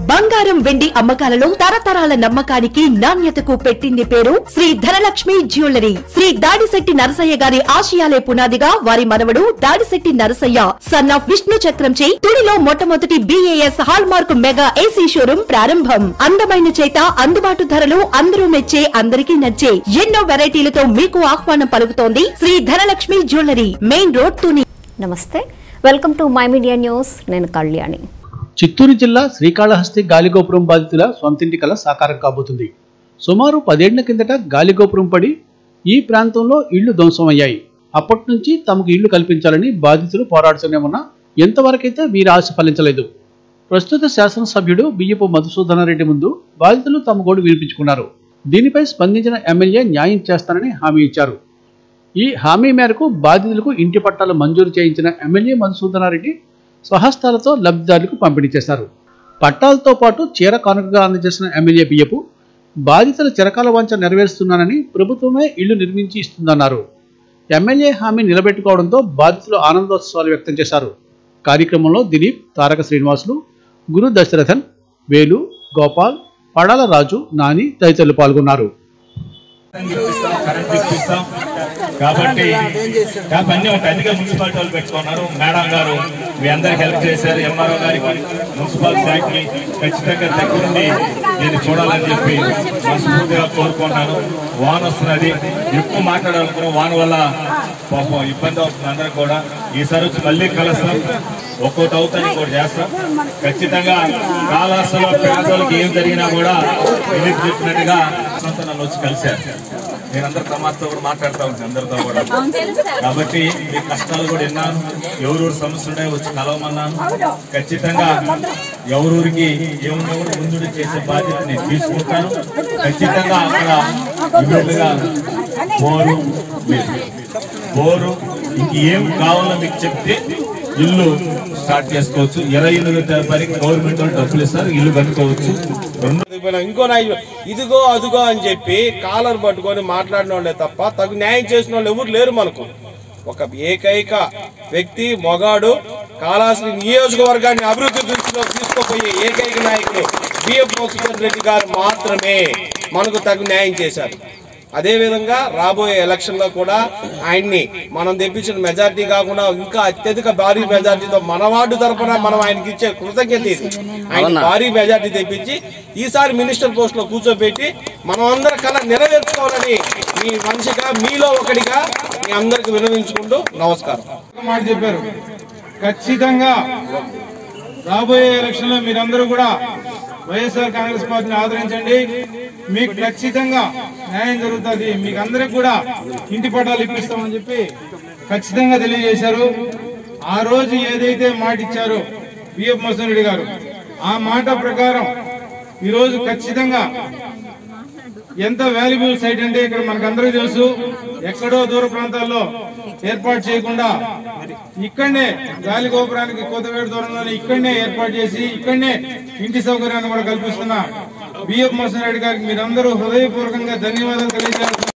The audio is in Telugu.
బంగారం వెండి అమ్మకాలలో తరతరాల నమ్మకానికి నాణ్యతకు పెట్టింది పేరు శ్రీ ధనలక్ష్మి జ్యువెలరీ శ్రీ దాడిశెట్టి నరసయ్య గారి ఆశయాలే పునాదిగా వారి మనవడు దాడిశెట్టి నరసయ్య సన్ ఆఫ్ విష్ణు చక్రంచే తుడిలో మొట్టమొదటి B A S hallmark mega AC showroom ప్రారంభం అందమైన చేత అందుబాటు ధరలు అందరూ మెచ్చే అందరికీ నచ్చే ఎన్నో వెరైటీలతో మీకు ఆహ్వానం పలుకుతోంది Shri Dhanalakshmi jewellery main road Tuni namaste welcome to my media news నేను కళ్యాణి చిత్తూరు జిల్లా శ్రీకాళహస్తి గాలిగోపురం బాధితుల సొంతింటి కల సాకారం కాబోతుంది సుమారు పదేళ్ల కిందట గాలిగోపురం పడి ఈ ప్రాంతంలో ఇళ్లు ధ్వంసమయ్యాయి అప్పటి నుంచి తమకు ఇళ్లు కల్పించాలని బాధితులు పోరాడుతూనే ఉన్నా ఎంతవరకైతే వీరి ఆశ ఫలించలేదు ప్రస్తుత శాసనసభ్యుడు బియ్యపు మధుసూదనారెడ్డి ముందు బాధితులు తమ గోడు వినిపించుకున్నారు దీనిపై స్పందించిన ఎమ్మెల్యే న్యాయం చేస్తానని హామీ ఇచ్చారు ఈ హామీ మేరకు బాధితులకు ఇంటి పట్టాలు మంజూరు చేయించిన ఎమ్మెల్యే మధుసూదనారెడ్డి స్వహస్తాలతో లబ్ధిదారులకు పంపిణీ చేశారు పట్టాలతో పాటు చీర కానుకగా అందజేసిన ఎమ్మెల్యే బియ్యపు బాధితుల చిరకాల వంచ నెరవేరుస్తున్నానని ప్రభుత్వమే ఇళ్లు నిర్మించి ఇస్తుందన్నారు ఎమ్మెల్యే హామీ నిలబెట్టుకోవడంతో బాధితులు ఆనందోత్సవాలు వ్యక్తం చేశారు కార్యక్రమంలో దిలీప్ తారక శ్రీనివాసులు గురు దశరథన్ వేలు గోపాల్ పడాల రాజు నాని తదితరులు పాల్గొన్నారు ఇప్పిస్తాం కరెంట్ ఇప్పిస్తాం కాబట్టి కాబట్టి అన్ని ఒక అధిక మున్సిపాలిటీ వాళ్ళు పెట్టుకున్నారు మేడం గారు మీ అందరికి హెల్ప్ చేశారు ఎంఆర్ఓ గారికి మున్సిపల్ శాఖకి ఖచ్చితంగా దగ్గరుండి నేను చూడాలని చెప్పి మనస్ఫూర్తిగా కోరుకుంటున్నాను వాన వస్తున్నది ఎక్కువ మాట్లాడాలనుకున్నాం వాన వల్ల పాపం ఇబ్బంది అవుతుంది అందరికి కూడా ఈసారి వచ్చి మళ్ళీ కలుస్తాం ఒక్కోటి అవుతాయి ఇంకోటి చేస్తాం ఖచ్చితంగా కాలాసలో పేదలకు ఏం జరిగినా కూడా ఇది చెప్పినట్టుగా సొంత నన్ను వచ్చి కలిశారు నేను అందరు తమాతో కూడా మాట్లాడుతూ ఉంటాను అందరితో కూడా కాబట్టి మీ కష్టాలు కూడా విన్నాను ఎవరూరు సమస్యలు ఉన్నాయో వచ్చి కలవమన్నాను ఖచ్చితంగా ఎవరూరికి ఏమున్నెవరు ముందుడు చేసే బాధ్యత నేను తీసుకుంటాను ఖచ్చితంగా అక్కడ ఇమ్మీడియట్గా బోరు బోరు ఇంక ఏం కావాలో మీకు చెప్తే ఇల్లు స్టార్ట్ చేసుకోవచ్చు ఇరవై ఎనిమిది తారీఖు గవర్నమెంట్ వాళ్ళు డబ్బులు ఇస్తారు ఇల్లు కట్టుకోవచ్చు రెండు పోయినా ఇంకో నాయ ఇదిగో అదిగో అని చెప్పి కాలర్ పట్టుకొని మాట్లాడిన వాళ్ళే తప్ప తగు న్యాయం చేసిన వాళ్ళు ఎవరు లేరు మనకు ఒక ఏకైక వ్యక్తి మొగాడు కాళాశ్రీ నియోజకవర్గాన్ని అభివృద్ధి దృష్టిలో తీసుకుపోయే ఏకైక నాయకుడు బిఎఫ్ మోక్షధర్ రెడ్డి గారు మాత్రమే మనకు తగు న్యాయం చేశారు అదే విధంగా రాబోయే ఎలక్షన్ లో కూడా ఆయన్ని మనం తెప్పించిన మెజార్టీ కాకుండా ఇంకా అత్యధిక భారీ మెజార్టీతో మన వార్డు తరపున మనం ఆయనకి ఇచ్చే కృతజ్ఞత ఇది. ఆయన భారీ మెజార్టీ తెప్పించి ఈసారి మినిస్టర్ పోస్ట్ లో కూర్చోబెట్టి మనం అందరి కళ నెరవేర్చుకోవాలని మీ మనిషిగా మీలో ఒకటిగా మీ అందరికి వినవించుకుంటూ నమస్కారం ఒక మాట చెప్పారు ఖచ్చితంగా రాబోయే ఎలక్షన్ లో మీరందరూ కూడా వైఎస్ఆర్ కాంగ్రెస్ పార్టీని ఆదరించండి మీకు ఖచ్చితంగా న్యాయం జరుగుతుంది మీకు అందరికి కూడా ఇంటి పట్టాలు ఇప్పిస్తామని చెప్పి ఖచ్చితంగా తెలియజేశారు ఆ రోజు ఏదైతే మాట ఇచ్చారో బిఎఫ్ మోసన్ రెడ్డి గారు ఆ మాట ప్రకారం ఈ రోజు ఖచ్చితంగా ఎంత వాల్యుబుల్ సైట్ అంటే ఇక్కడ మనకందరికీ తెలుసు ఎక్కడో దూర ప్రాంతాల్లో ఏర్పాటు చేయకుండా ఇక్కడనే గాలి గోపురానికి కొత్తవేడు దూరంలోనే ఇక్కడనే ఏర్పాటు చేసి ఇక్కడనే ఇంటి సౌకర్యాన్ని కూడా కల్పిస్తున్న బిఎఫ్ మోసన్ రెడ్డి గారికి మీరందరూ హృదయపూర్వకంగా ధన్యవాదాలు తెలియజేస్తున్నారు